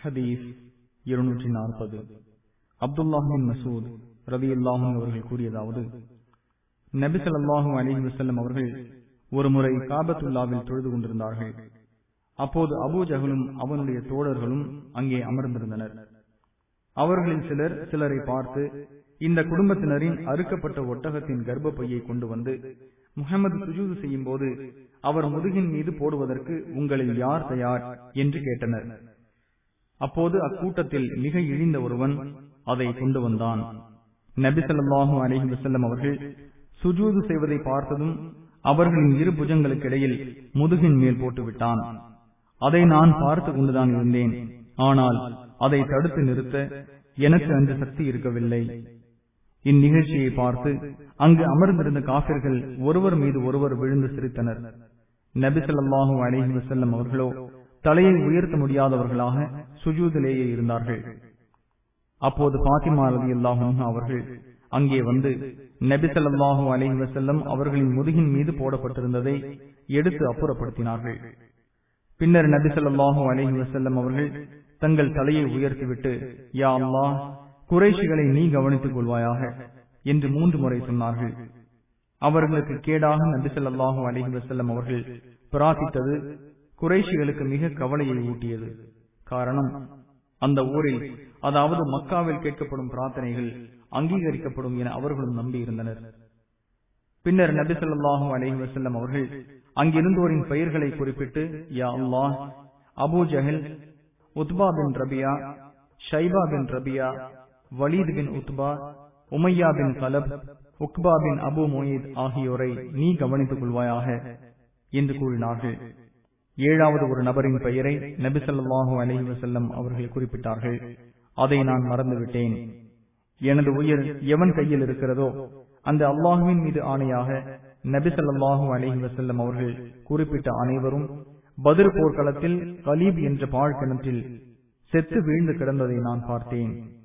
ஹதீஸ் இருநூற்றி நாற்பது அப்துல்லாஹின் மசூத் ரவி அல்லாஹும் அவர்கள் கூறியதாவது நபிசல்லாஹு அலிஹி வசல்லம் அவர்கள் ஒரு முறை காபத்துல்லாவில் தொழுது கொண்டிருந்தார்கள் அப்போது அபூ ஜஹலும் அவனுடைய தோழர்களும் அங்கே அமர்ந்திருந்தனர் அவர்களில் சிலர் சிலரை பார்த்து இந்த குடும்பத்தினரின் அறுக்கப்பட்ட ஒட்டகத்தின் கர்ப்பப்பையை கொண்டு வந்து முகமது சுஜூது செய்யும் போது அவர் முதுகின் மீது போடுவதற்கு உங்களில் யார் தயார் என்று கேட்டனர் அப்போது அக்கூட்டத்தில் மிக இழிந்த ஒருவன் அதை கொண்டு வந்தான் நபிசல்லாஹு அலஹி வசல்லம் அவர்கள் சுஜூது செய்வதை பார்த்ததும் அவர்களின் இரு புஜங்களுக்கிடையில் முதுகின் மேல் போட்டுவிட்டான் அதை நான் பார்த்து கொண்டுதான் இருந்தேன் ஆனால் அதை தடுத்து நிறுத்த எனக்கு அந்த சக்தி இருக்கவில்லை இந்நிகழ்ச்சியை பார்த்து அங்கு அமர்ந்திருந்த காபிர்கள் ஒருவர் மீது ஒருவர் விழுந்து சிரித்தனர் நபிசல்லாஹூ அலிஹி வசல்லம் அவர்களோ தலையை உயர்த்த முடியாதவர்களாக சுஜூதிலேயே இருந்தார்கள் அப்போது பாத்திமா ரதி அல்லாஹும் அவர்கள் அங்கே வந்து நபிசல்லாஹூ அலிஹி வசல்லம் அவர்களின் முதுகின் மீது போடப்பட்டிருந்ததை எடுத்து அப்புறப்படுத்தினார்கள் பின்னர் நபிசல்லாஹூ அலிஹி வசல்லம் அவர்கள் தங்கள் தலையை உயர்த்திவிட்டு யா அல்லா குறைஷிகளை நீ கவனித்துக் கொள்வாயாக என்று மூன்று முறை சொன்னார்கள் அவர்களுக்கு கேடாக நபிசல்லாஹூ அலிஹி வசல்லம் அவர்கள் பிரார்த்தித்தது குறைஷிகளுக்கு மிக கவலையை ஊட்டியது காரணம் அந்த ஊரில் அதாவது மக்காவில் கேட்கப்படும் பிரார்த்தனைகள் அங்கீகரிக்கப்படும் என அவர்களும் நம்பியிருந்தனர் பின்னர் நபிசல்லாஹூ அலிஹி வசல்லம் அவர்கள் அங்கிருந்தோரின் பெயர்களை குறிப்பிட்டு யா அல்லாஹ் Abu Jahl Utbah bin Rabiah Shaybah bin Rabiah Walid bin Utbah Umayyah bin Khalaf Uqbah bin Abu Muait ஆகியோரை நீ கவனித்துக் கொள்வாயாக என்று கூறினார்கள் ஏழாவது ஒரு நபரின் பெயரை நபிசல்லாஹு அலஹி வசல்லம் அவர்கள் குறிப்பிட்டார்கள் அதை நான் மறந்துவிட்டேன் எனது உயிர் எவன் கையில் இருக்கிறதோ அந்த அல்லாஹுவின் மீது ஆணையாக நபிசல்லாஹு அலஹி வசல்லம் அவர்கள் குறிப்பிட்ட அனைவரும் பதிர் போர்க்களத்தில் கலீப் என்ற பாழ்கிணற்றில் செத்து வீழ்ந்து கிடந்ததை நான் பார்த்தேன்